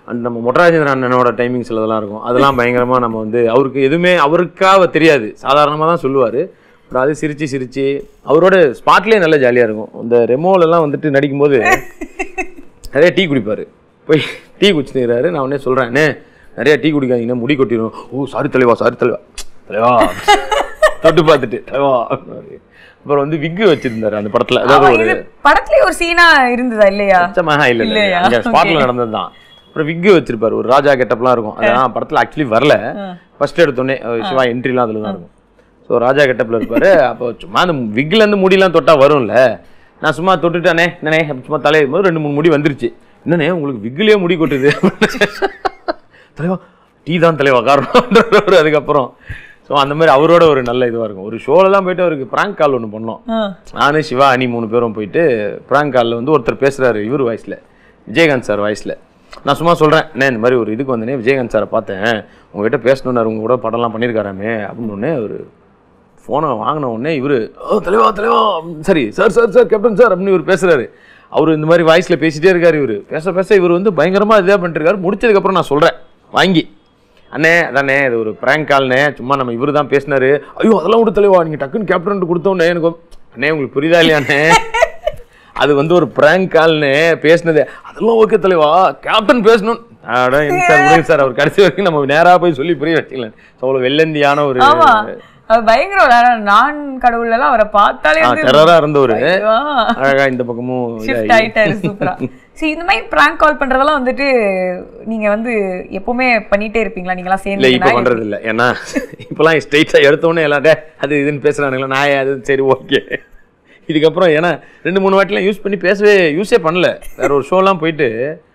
அந்த நம்ம மொட்டராஜேந்திரன் அண்ணனோட டைமிங்ஸ் இதெல்லாம் இருக்கும் அதெல்லாம் பயங்கரமா நம்ம வந்து அவருக்கு எதுவுமே அவருக்காக தெரியாது சாதாரணமாக தான் சொல்லுவார் அப்புறம் அது சிரிச்சு சிரிச்சு அவரோட ஸ்பாட்லேயே நல்ல ஜாலியாக இருக்கும் இந்த ரெமோலெல்லாம் வந்துட்டு நடிக்கும்போது நிறைய டீ குடிப்பார் போய் டீ குடிச்சுக்கிறாரு நான் உடனே சொல்கிறேன் அண்ணே நிறைய டீ குடிக்காதீங்கன்னா முடி கொட்டிடும் ஓ சாரி தலைவா சாரி தலைவா தலைவா தொட்டு பார்த்துட்டு தலைவா அப்புறம் வந்து விக்கு வச்சிருந்தாரு அந்த படத்துல அதாவது ஆமா, ஒரு இது படத்துலயே ஒரு சீனா இருந்ததா இல்லையா அச்சமாக இல்லை இல்லை இல்லையா? அங்கே ஸ்பாட்டில் Okay. நடந்தது தான் அப்புறம் விக்கு வச்சிருப்பாரு ஒரு ராஜா கெட்டப்லாம் இருக்கும் அதெல்லாம் படத்தில் ஆக்சுவலி வரல ஃபர்ஸ்ட் எடுத்தோடனே அஹ் சிவா என்ட்ரிலாம் அதில் தான் இருக்கும் ஸோ ராஜா கெட்டப்பில் இருப்பாரு அப்போ சும்மா அந்த விக்லேருந்து முடியெல்லாம் தொட்டா வரும்ல நான் சும்மா தொட்டுட்டானே என்னண்ணே அப்படி சும்மா தலையை போது ரெண்டு மூணு முடி வந்துருச்சு என்னண்ணே உங்களுக்கு விக்லேயே முடி கொட்டுது தலைவா டீ தான் தலைவா காரணம் அதுக்கப்புறம் ஸோ அந்த மாதிரி அவரோட ஒரு நல்ல இதுவாக இருக்கும் ஒரு ஷோலலாம் போயிட்டு அவருக்கு ப்ராங்க் கால் ஒன்று பண்ணோம் ஆ. நானு சிவா அனி மூணு பேரும் போயிட்டு ப்ராங்க் காலில் வந்து ஒருத்தர் பேசுறாரு இவர் வாய்ஸில் விஜயகாந்த் சார் வாய்ஸில் நான் சும்மா சொல்கிறேன் அண்ணே இந்த மாதிரி ஒரு இதுக்கு வந்தேனே விஜயகாந்த் சாரை பார்த்தேன் உங்ககிட்ட பேசணுன்னாரு உங்க கூட படம்லாம் பண்ணியிருக்காராமே அப்படின்னு உடனே ஒரு ஃபோனை வாங்கின உடனே இவர் ஓ தலைவா தலைவா சரி sir sir sir captain sir அப்படின்னு இவர் பேசுறாரு அவர் இந்த மாதிரி வாய்ஸில் பேசிட்டே இருக்காரு இவர் பேச பேச இவர் வந்து பயங்கரமாக இதாக பண்ணிருக்காரு முடிச்சதுக்கப்புறம் நான் சொல்கிறேன் வாங்கி அண்ணே அதானே இது ஒரு ப்ராங்க் கால்னே சும்மா நம்ம இவர் தான் பேசினாரு ஐயோ அதெல்லாம் விட்டு தலைவா நீங்கள் டக்குன்னு கேப்டன் கொடுத்தோன்னே எனக்கு ஒரு- அண்ணே உங்களுக்கு புரியுதா இல்லையாண்ணே அது வந்து ஒரு ப்ராங்க் கால்னு பேசினது அதெல்லாம் ஓகே தலைவா கேப்டன் பேசணும் அட என்ன சார் விடுங்க சார் அவர் கடைசி வரைக்கும் நம்ம நேரா போய் சொல்லி புரிய வச்சுக்கலாம் அவ்வளோ வெள்ளந்தியான ஒரு ஆமா அவர் பயங்கர ஒரு ஆனா, நான் கடவுள் எல்லாம் அவரை பார்த்தாலே வந்து டெரரா இருந்தவர் ஐயோ. அழகா இந்த பக்கமும் ஷிஃப்ட் இதாகி. ஆயிட்டாரு சூப்பரா சரி இந்த மாதிரி பிராங்க் கால் பண்றதெல்லாம் வந்துட்டு நீங்க வந்து எப்பவுமே பண்ணிட்டே இருப்பீங்களா நீங்க எல்லாம் இல்ல இப்ப சேர்ந்து பண்றது இல்ல ஏன்னா இப்பெல்லாம் ஸ்ட்ரைட்டா எடுத்த உடனே எல்லாம் டே அது இதுன்னு பேசுறானுங்களா நான் அது சரி ஓகே இதுக்கப்புறம் ஏன்னா ரெண்டு மூணு வாட்டிலாம் யூஸ் பண்ணி பேசவே யூஸே பண்ணல வேற ஒரு ஷோலாம் போயிட்டு